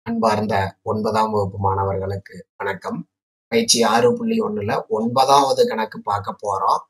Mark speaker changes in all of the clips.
Speaker 1: அன்பார்ந்த ஒன்பதாம் வகுப்பு மாணவர்களுக்கு வணக்கம் பயிற்சி ஆறு புள்ளி ஒண்ணுல ஒன்பதாவது கணக்கு பார்க்க போறோம்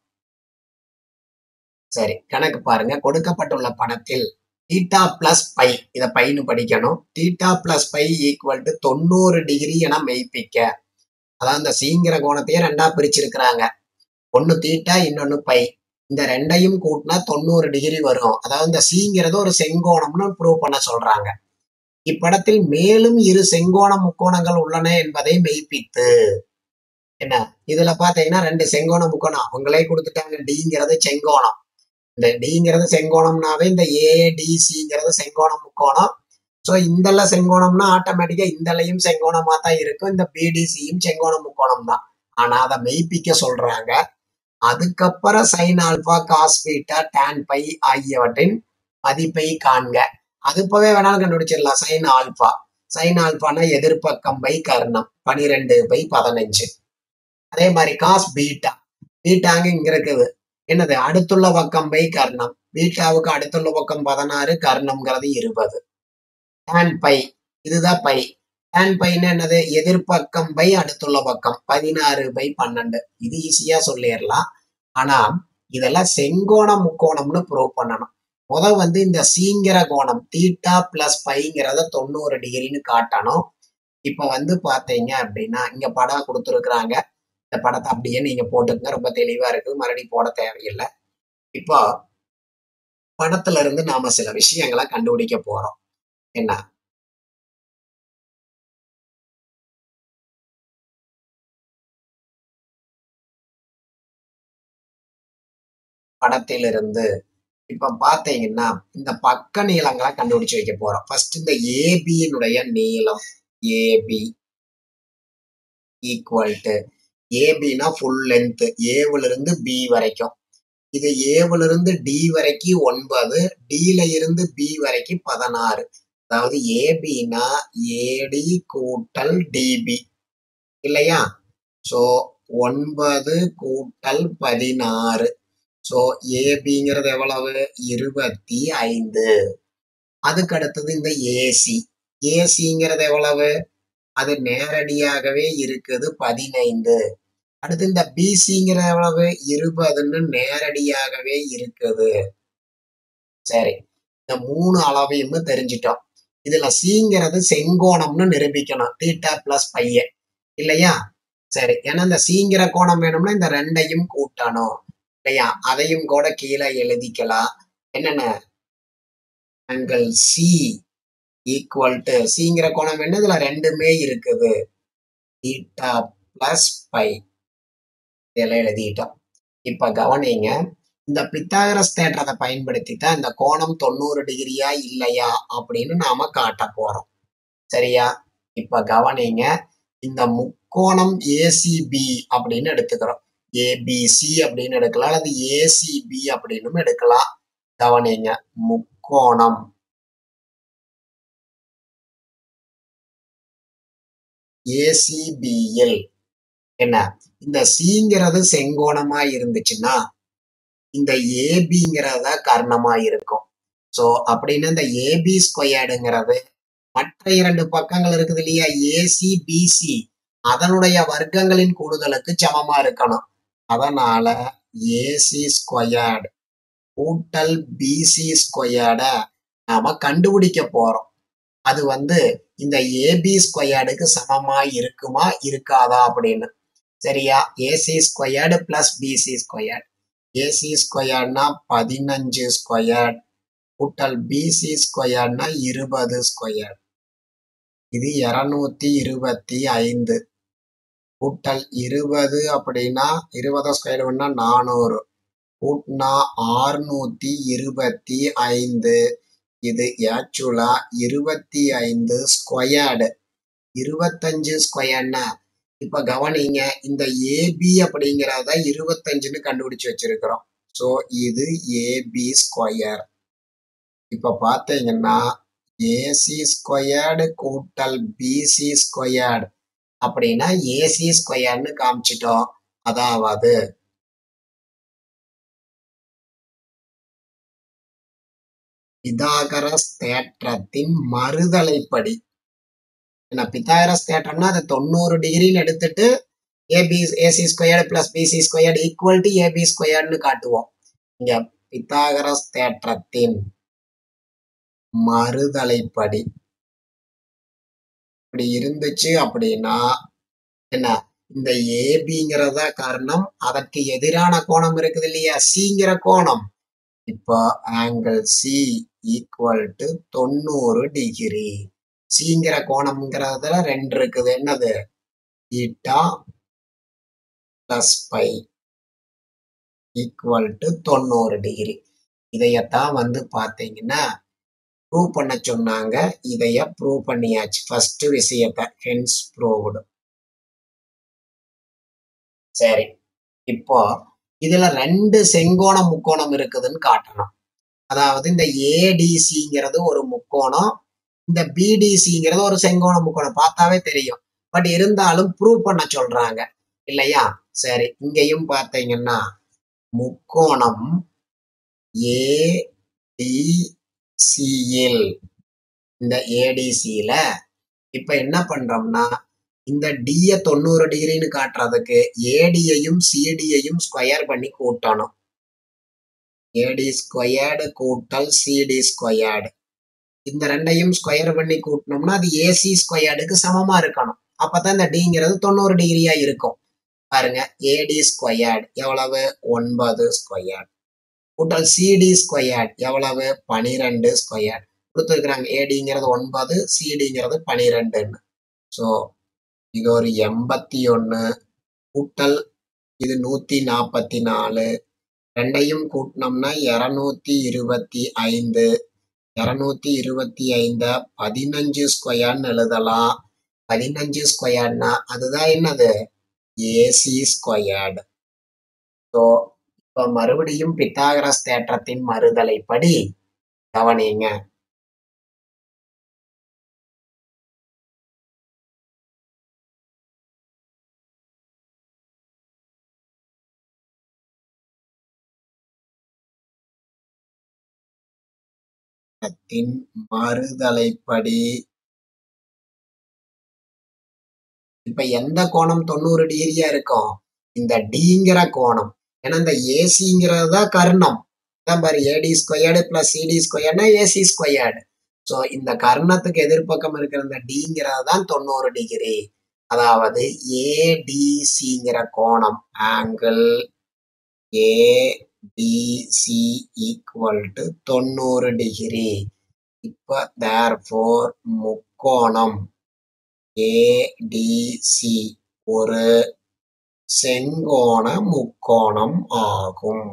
Speaker 1: சரி கணக்கு பாருங்க கொடுக்கப்பட்டுள்ள படத்தில் தீட்டா பிளஸ் பை இத பைன்னு படிக்கணும் theta plus pi equal to தொண்ணூறு டிகிரி என மெய்ப்பிக்க அதாவது இந்த சீங்கிற கோணத்தையே ரெண்டா பிரிச்சிருக்கிறாங்க ஒன்னு தீட்டா இன்னொன்னு பை இந்த ரெண்டையும் கூட்டினா தொண்ணூறு டிகிரி வரும் அதாவது இந்த சீங்கிறது ஒரு செங்கோணம்னு ப்ரூவ் பண்ண சொல்றாங்க இப்படத்தில் மேலும் இரு செங்கோண முக்கோணங்கள் உள்ளன என்பதை மெய்ப்பித்து என்ன இதுல பாத்தீங்கன்னா ரெண்டு செங்கோண முக்கோணம் அவங்களே கொடுத்துட்டாங்க டிங்கிறது செங்கோணம் இந்த டிங்கிறது செங்கோணம்னாவே இந்த ஏடிசிங்கிறது செங்கோண முக்கோணம் ஸோ இந்தல செங்கோணம்னா ஆட்டோமேட்டிக்கா இந்தலையும் செங்கோணமா தான் இருக்கும் இந்த பிடிசியும் செங்கோண முக்கோணம் தான் ஆனா அதை மெய்ப்பிக்க சொல்றாங்க அதுக்கப்புறம் sine alpha cos beta tan pi ஆகியவற்றின் மதிப்பை காண்க அது இப்பவே வேணாலும் கண்டுபிடிச்சிடலாம் சைன் ஆல்பா சைன் ஆல்பானா எதிர்ப்பக்கம் பை கர்ணம் பனிரெண்டு பை பதினஞ்சு அதே மாதிரி காஸ் பீட்டா பீட்டாங்க இங்க இருக்குது என்னது அடுத்துள்ள பக்கம் பை கர்ணம் பீட்டாவுக்கு அடுத்துள்ள பக்கம் பதினாறு கர்ணம்ங்கிறது இருபது டேன் பை இதுதான் பை டேன் பைன்னு என்னது எதிர்ப்பக்கம் பை அடுத்துள்ள பக்கம் பதினாறு பை பன்னெண்டு இது ஈஸியா சொல்லிடலாம் ஆனா இதெல்லாம் செங்கோண முக்கோணம்னு ப்ரூவ் பண்ணணும் முத வந்து இந்த சீங்கிற கோணம் தீட்டா பிளஸ் பைங்கிறத தொண்ணூறு டிகிரின்னு காட்டணும் இப்ப வந்து பாத்தீங்க அப்படின்னா இங்க படம் கொடுத்துருக்குறாங்க இந்த படத்தை அப்படியே நீங்க போட்டுக்கங்க ரொம்ப தெளிவா இருக்கு மறுபடியும் போட தேவையில்லை இப்போ படத்துல இருந்து நாம சில விஷயங்களை கண்டுபிடிக்க போறோம் என்ன படத்திலிருந்து இப்ப பாத்தீங்கன்னா இந்த பக்க நீளங்களை கண்டுபிடிச்சு வைக்க போறோம் ஃபர்ஸ்ட் இந்த ஏபியினுடைய நீளம் ஏபி ஈக்குவல் டு ஏபினா ஃபுல் லென்த் ஏவுல இருந்து பி வரைக்கும் இது ஏவுல இருந்து டி வரைக்கும் ஒன்பது டில இருந்து பி வரைக்கும் பதினாறு அதாவது ஏபினா ஏடி கூட்டல் டிபி இல்லையா சோ ஒன்பது கூட்டல் பதினாறு ஸோ ஏபிங்கிறது எவ்வளவு இருபத்தி ஐந்து அதுக்கு அடுத்தது இந்த ஏசி ஏசிங்கிறது எவ்வளவு அது நேரடியாகவே இருக்குது பதினைந்து அடுத்து இந்த பிசிங்கிறது எவ்வளவு இருபதுன்னு நேரடியாகவே இருக்குது சரி இந்த மூணு அளவையும் தெரிஞ்சிட்டோம் இதுல சிங்கிறது செங்கோணம்னு நிரூபிக்கணும் தீட்டா பிளஸ் பையன் இல்லையா சரி ஏன்னா இந்த சீங்கிற கோணம் வேணும்னா இந்த ரெண்டையும் கூட்டணும் இல்லையா அதையும் கூட கீழே எழுதிக்கலாம் என்னென்ன ஆங்கிள் சி ஈக்குவல் டு சிங்கிற கோணம் என்ன இதுல ரெண்டுமே இருக்குது தீட்டா பிளஸ் பை இதெல்லாம் எழுதிட்டோம் இப்ப கவனிங்க இந்த பித்தாகரஸ் தேற்றத்தை பயன்படுத்தி தான் இந்த கோணம் தொண்ணூறு டிகிரியா இல்லையா அப்படின்னு நாம காட்ட போறோம் சரியா இப்ப கவனிங்க இந்த முக்கோணம் ஏசிபி அப்படின்னு எடுத்துக்கிறோம் ஏபிசி அப்படின்னு எடுக்கலாம் அல்லது ஏசிபி அப்படின்னு எடுக்கலாம் கவனிங்க முக்கோணம் ஏசிபிஎல் என்ன இந்த சிங்கிறது செங்கோணமா இருந்துச்சுன்னா இந்த ஏபிங்கிறத கர்ணமா இருக்கும் சோ அப்படின்னு இந்த ஏபி ஸ்கொயர்டுங்கிறது மற்ற இரண்டு பக்கங்கள் இருக்குது இல்லையா ஏசி பிசி அதனுடைய வர்க்கங்களின் கூடுதலுக்கு சமமா இருக்கணும் அதனால ஏசி ஸ்கொயர்டு கூட்டல் பிசி ஸ்கொயர்ட நாம கண்டுபிடிக்க போறோம் அது வந்து இந்த ஏபி ஸ்கொயர்டுக்கு சமமா இருக்குமா இருக்காதா அப்படின்னு சரியா AC squared plus BC squared AC ஸ்கொயர்ட்னா பதினஞ்சு ஸ்கொயர்ட் கூட்டல் பிசி ஸ்கொயர்ட்னா இருபது ஸ்கொயர் இது இருநூத்தி இருபத்தி ஐந்து கூட்டல் இருபது அப்படின்னா இருபது ஸ்கொயர் பண்ணா நானூறு கூட்டினா ஆறுநூத்தி இருபத்தி ஐந்து இது ஆக்சுவலா இருபத்தி ஐந்து ஸ்கொயர்டு இருபத்தஞ்சு ஸ்கொயர்னா இப்ப கவனிங்க இந்த ஏபி அப்படிங்கிறத இருபத்தஞ்சுன்னு கண்டுபிடிச்சு வச்சிருக்கிறோம் ஸோ இது ஏபி ஸ்கொயர் இப்ப பாத்தீங்கன்னா ஏசி ஸ்கொயர்டு கூட்டல் பிசி ஸ்கொயர்டு அப்படின்னா ஏசி ஸ்கொயர்னு காமிச்சிட்டோம் அதாவது பிதாகரஸ் தேற்றத்தின் மறுதலைப்படி என்ன பித்தாகரஸ் தேற்றம்னா அது தொண்ணூறு டிகிரின்னு எடுத்துட்டு AB AC squared plus BC squared equal to AB ஸ்கொயர்டுன்னு காட்டுவோம் இங்க பித்தாகரஸ் தேற்றத்தின் மறுதலைப்படி இப்படி இருந்துச்சு அப்படின்னா என்ன இந்த ஏபிங்கிறதா காரணம் அதற்கு எதிரான கோணம் இருக்குது இல்லையா சிங்கிற கோணம் இப்போ ஆங்கிள் சி ஈக்குவல் டு தொண்ணூறு டிகிரி சிங்கிற கோணம்ங்கிறதுல ரெண்டு இருக்குது என்னது eta plus pi equal to தொண்ணூறு டிகிரி இதையத்தான் வந்து பார்த்தீங்கன்னா ப்ரூவ் பண்ண சொன்னாங்க இதைய ப்ரூவ் பண்ணியாச்சு ஃபர்ஸ்ட் விஷயத்த ஹென்ஸ் ப்ரூவ்டு சரி இப்போ இதுல ரெண்டு செங்கோண முக்கோணம் இருக்குதுன்னு காட்டணும் அதாவது இந்த ஏடிசிங்கிறது ஒரு முக்கோணம் இந்த பிடிசிங்கிறது ஒரு செங்கோண முக்கோணம் பார்த்தாவே தெரியும் பட் இருந்தாலும் ப்ரூவ் பண்ண சொல்றாங்க இல்லையா சரி இங்கேயும் பார்த்தீங்கன்னா முக்கோணம் ஏடிசியில் இந்த ஏடிசியில இப்ப என்ன பண்றோம்னா இந்த டிய தொண்ணூறு டிகிரின்னு காட்டுறதுக்கு ஏடியையும் சிடியையும் ஸ்கொயர் பண்ணி கூட்டணும் ஏடி ஸ்கொயர்டு கூட்டல் சிடி ஸ்கொயர்டு இந்த ரெண்டையும் ஸ்கொயர் பண்ணி கூட்டினோம்னா அது ஏசி ஸ்கொயர்டுக்கு சமமா இருக்கணும் அப்பதான் இந்த டிங்கிறது தொண்ணூறு டிகிரியா இருக்கும் பாருங்க ஏடி ஸ்கொயர்டு எவ்வளவு ஒன்பது ஸ்கொயர்டு கூட்டல் சிடி ஸ்கொயர்டு எவ்வளவு பனிரெண்டு ஸ்கொயர்டு கொடுத்துருக்குறாங்க ஏடிங்கிறது ஒன்பது சிடிங்கிறது பனிரெண்டுன்னு ஸோ இது ஒரு எண்பத்தி ஒன்று கூட்டல் இது நூற்றி நாற்பத்தி நாலு ரெண்டையும் கூட்டினோம்னா இரநூத்தி இருபத்தி ஐந்து இரநூத்தி இருபத்தி ஐந்த பதினஞ்சு ஸ்கொயர்னு எழுதலாம் பதினஞ்சு ஸ்கொயர்னா அதுதான் என்னது ஏசி ஸ்கொயர்டு ஸோ இப்போ மறுபடியும் பித்தாகரஸ் தேற்றத்தின் மறுதலைப்படி கவனிங்க தேற்றத்தின் மறுதலைப்படி இப்ப எந்த கோணம் தொண்ணூறு டிகிரியா இருக்கும் இந்த டிங்கிற கோணம் ஏன்னா இந்த ஏசிங்கிறது தான் கர்ணம் தான் பாரு ஏடி ஸ்கொயர்டு பிளஸ் சிடி ஸ்கொயர்னா ஏசி ஸ்கொயர்டு ஸோ இந்த கர்ணத்துக்கு எதிர்ப்பக்கம் இருக்கிற இந்த டிங்கிறது தான் தொண்ணூறு டிகிரி அதாவது ஏடிசிங்கிற கோணம் ஆங்கிள் ஏடிசி ஈக்குவல் டு தொண்ணூறு டிகிரி இப்போ தேர் ஃபோர் முக்கோணம் ஏடிசி ஒரு செங்கோண முக்கோணம் ஆகும்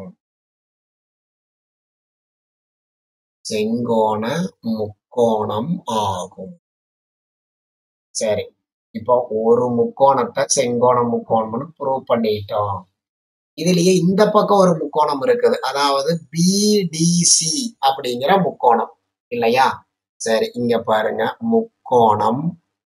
Speaker 1: செங்கோண முக்கோணம் ஆகும் சரி இப்போ ஒரு முக்கோணத்தை செங்கோண முக்கோணம்னு ப்ரூவ் பண்ணிட்டோம் இதுலயே இந்த பக்கம் ஒரு முக்கோணம் இருக்குது அதாவது பிடிசி அப்படிங்கிற முக்கோணம் இல்லையா சரி இங்க பாருங்க முக்கோணம்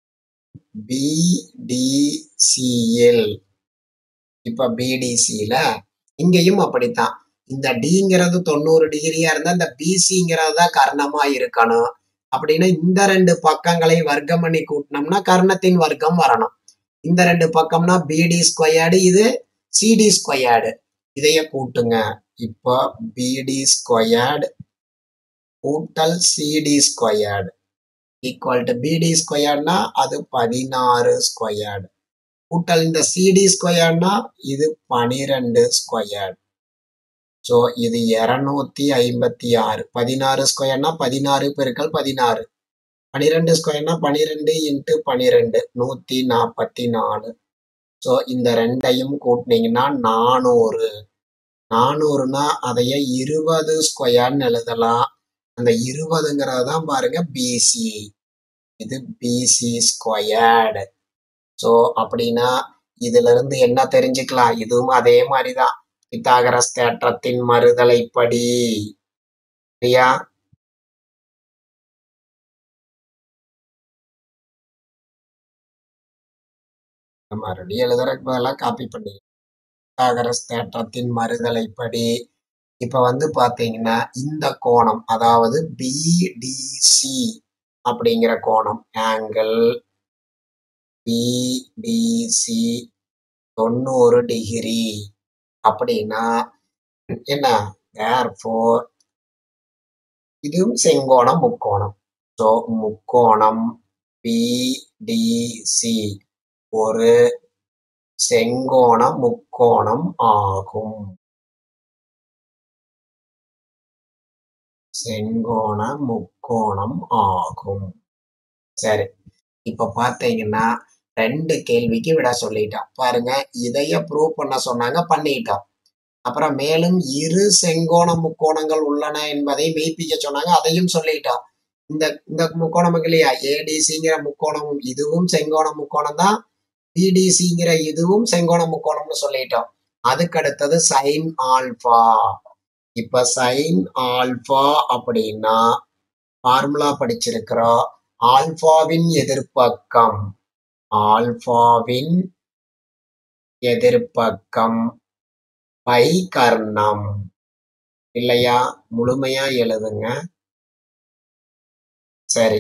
Speaker 1: பிடிசிஎல் இப்ப பிடிசியில இங்கேயும் அப்படித்தான் இந்த டிங்கிறது தொண்ணூறு டிகிரியா இருந்தா இந்த பிசிங்கிறது தான் கர்ணமா இருக்கணும் அப்படின்னா இந்த ரெண்டு பக்கங்களை வர்க்கம் பண்ணி கூட்டினோம்னா கர்ணத்தின் வர்க்கம் வரணும் இந்த ரெண்டு பக்கம்னா பிடி ஸ்கொயர்டு இது சிடி ஸ்கொயர்டு இதைய கூட்டுங்க இப்போ பிடி ஸ்கொயர்டு கூட்டல் சிடி ஸ்கொயர்டு ஈக்குவல் டு பிடி ஸ்கொயர்னா அது பதினாறு ஸ்கொயர்டு கூட்டல் இந்த சிடி ஸ்கொயர்னா இது பனிரெண்டு ஸ்கொயர்டு ஸோ இது இரநூத்தி ஐம்பத்தி ஆறு பதினாறு ஸ்கொயர்னா பதினாறு பெருக்கல் பதினாறு பனிரெண்டு ஸ்கொயர்னா பனிரெண்டு இன்ட்டு பனிரெண்டு நூற்றி நாற்பத்தி நாலு ஸோ இந்த ரெண்டையும் கூட்டினீங்கன்னா நானூறு நானூறுனா அதைய இருபது ஸ்கொயர்னு எழுதலாம் அந்த இருபதுங்கிறது தான் பாருங்க பிசி இது பிசி ஸ்கொயர்டு ஸோ அப்படின்னா இதுல இருந்து என்ன தெரிஞ்சுக்கலாம் இதுவும் அதே மாதிரி தான் பித்தாகரஸ் தேற்றத்தின் மறுதலைப்படி சரியா மறுபடியும் எழுதுறதுக்கு பதிலாக காப்பி பண்ணி பித்தாகரஸ் தேற்றத்தின் மறுதலைப்படி இப்ப வந்து பாத்தீங்கன்னா இந்த கோணம் அதாவது பிடிசி அப்படிங்கிற கோணம் ஆங்கிள் பிடிசி தொண்ணூறு டிகிரி அப்படின்னா என்ன தேர்ஃபோர் இதுவும் செங்கோணம் முக்கோணம் ஸோ முக்கோணம் பிடிசி ஒரு செங்கோண முக்கோணம் ஆகும் செங்கோண முக்கோணம் ஆகும் சரி இப்ப பாத்தீங்கன்னா ரெண்டு கேள்விக்கு விட சொல்லிட்டோம் பாருங்க இதைய ப்ரூவ் பண்ண சொன்னாங்க பண்ணிட்டோம் அப்புறம் மேலும் இரு செங்கோண முக்கோணங்கள் உள்ளன என்பதை மெய்ப்பிக்க சொன்னாங்க அதையும் சொல்லிட்டோம் இந்த இந்த முக்கோணம் இருக்கு இல்லையா ஏடிசிங்கிற முக்கோணம் இதுவும் செங்கோண முக்கோணம் தான் பிடிசிங்கிற இதுவும் செங்கோண முக்கோணம்னு சொல்லிட்டோம் அதுக்கு அடுத்தது சைன் ஆல்பா இப்ப சைன் ஆல்பா அப்படின்னா ஃபார்முலா படிச்சிருக்கிறோம் ஆல்பாவின் எதிர்ப்பக்கம் ஆல்பாவின் எதிர்ப்பக்கம் பை கர்ணம் இல்லையா முழுமையா எழுதுங்க சரி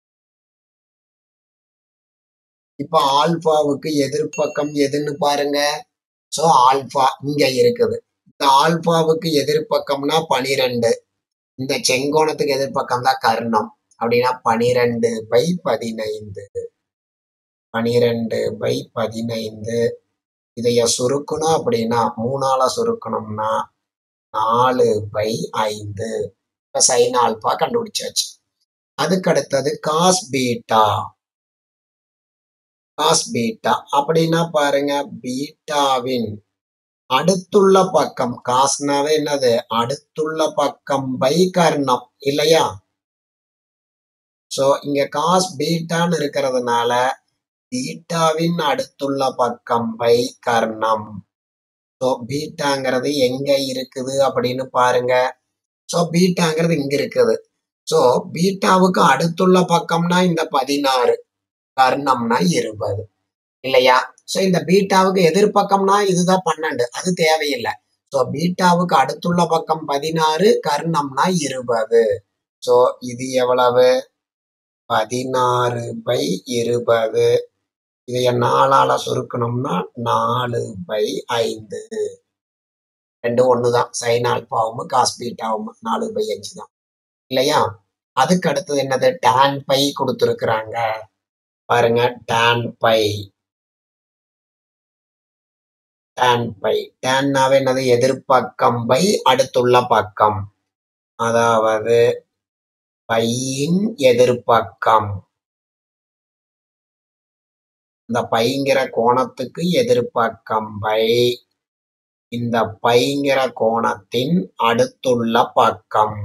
Speaker 1: இப்ப ஆல்பாவுக்கு எதிர்ப்பக்கம் எதுன்னு பாருங்க சோ ஆல்பா இங்க இருக்குது இந்த ஆல்பாவுக்கு எதிர்ப்பக்கம்னா பனிரெண்டு இந்த செங்கோணத்துக்கு எதிர்ப்பக்கம் தான் கர்ணம் அப்படின்னா பனிரெண்டு பை பதினைந்து பனிரெண்டு பை பதினைந்து இதைய சுருக்கணும் அப்படின்னா மூணால சுருக்கணும்னா நாலு பை ஐந்து இப்ப சைன் ஆல்பா கண்டுபிடிச்சாச்சு அதுக்கு அடுத்தது காஸ் பீட்டா காஸ் பீட்டா அப்படின்னா பாருங்க பீட்டாவின் அடுத்துள்ள பக்கம் காஸ்னாவே என்னது அடுத்துள்ள பக்கம் பை கர்ணம் இல்லையா சோ இங்க காஸ் பீட்டான்னு இருக்கிறதுனால பீட்டாவின் அடுத்துள்ள பக்கம் பை கர்ணம் ஸோ பீட்டாங்கிறது எங்க இருக்குது அப்படின்னு பாருங்க ஸோ பீட்டாங்கிறது இங்க இருக்குது ஸோ பீட்டாவுக்கு அடுத்துள்ள பக்கம்னா இந்த பதினாறு கர்ணம்னா இருபது இல்லையா ஸோ இந்த பீட்டாவுக்கு எதிர்பக்கம்னா இதுதான் பன்னெண்டு அது தேவையில்லை ஸோ பீட்டாவுக்கு அடுத்துள்ள பக்கம் பதினாறு கர்ணம்னா இருபது ஸோ இது எவ்வளவு பதினாறு பை இருபது இதைய நாலால சுருக்கணும்னா நாலு பை ஐந்து ரெண்டும் ஒண்ணுதான் சைன் ஆல்பாவும் காஸ் பீட்டாவும் நாலு பை அஞ்சு தான் இல்லையா அதுக்கு அடுத்தது என்னது டான் பை கொடுத்துருக்குறாங்க பாருங்க டான் பை டான் பை டான்னாவே என்னது எதிர்ப்பக்கம் பை அடுத்துள்ள பக்கம் அதாவது பையின் எதிர்ப்பக்கம் இந்த பைங்கிற கோணத்துக்கு எதிர்ப்பக்கம் பை இந்த பைங்கிற கோணத்தின் அடுத்துள்ள பக்கம்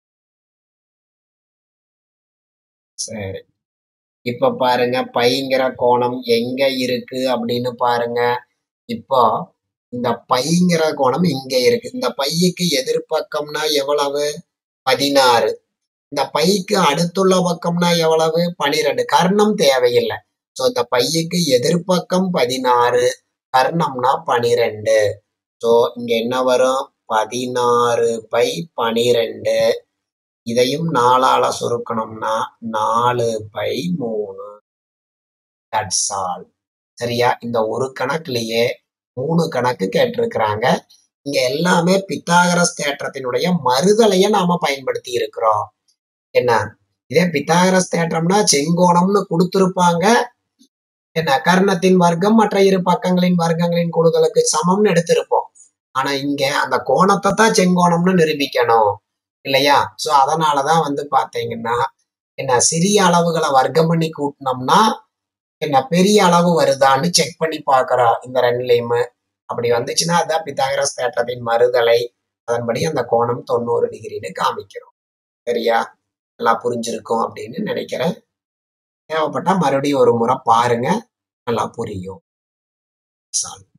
Speaker 1: சரி இப்ப பாருங்க பைங்கிற கோணம் எங்க இருக்கு அப்படின்னு பாருங்க இப்போ இந்த பைங்கிற கோணம் இங்க இருக்கு இந்த பையுக்கு எதிர்ப்பக்கம்னா எவ்வளவு பதினாறு இந்த பைக்கு அடுத்துள்ள பக்கம்னா எவ்வளவு பனிரெண்டு கர்ணம் தேவையில்லை ஸோ இந்த பையுக்கு எதிர்ப்பக்கம் பதினாறு கர்ணம்னா பனிரெண்டு ஸோ இங்க என்ன வரும் பதினாறு பை பனிரெண்டு இதையும் நாலால சுருக்கணும்னா நாலு பை மூணு தட்ஸ் ஆல் சரியா இந்த ஒரு கணக்குலயே மூணு கணக்கு கேட்டிருக்கிறாங்க இங்க எல்லாமே பித்தாகரஸ் தேற்றத்தினுடைய மறுதலைய நாம பயன்படுத்தி இருக்கிறோம் என்ன இதே பித்தாகரஸ் தேற்றம்னா செங்கோணம்னு கொடுத்திருப்பாங்க என்ன கர்ணத்தின் வர்க்கம் மற்ற இரு பக்கங்களின் வர்க்கங்களின் கூடுதலுக்கு சமம்னு எடுத்திருப்போம் ஆனா இங்க அந்த கோணத்தை தான் செங்கோணம்னு நிரூபிக்கணும் இல்லையா சோ அதனாலதான் வந்து பாத்தீங்கன்னா என்ன சிறிய அளவுகளை வர்க்கம் பண்ணி கூட்டினோம்னா என்ன பெரிய அளவு வருதான்னு செக் பண்ணி பார்க்கறோம் இந்த ரெண்டுலையுமே அப்படி வந்துச்சுன்னா அதான் பித்தாகரஸ் தேற்றத்தின் மறுதலை அதன்படி அந்த கோணம் தொண்ணூறு டிகிரின்னு காமிக்கிறோம் சரியா நல்லா புரிஞ்சிருக்கும் அப்படின்னு நினைக்கிறேன் தேவைப்பட்டா மறுபடியும் ஒரு முறை பாருங்க நல்லா புரியும் சால்வ்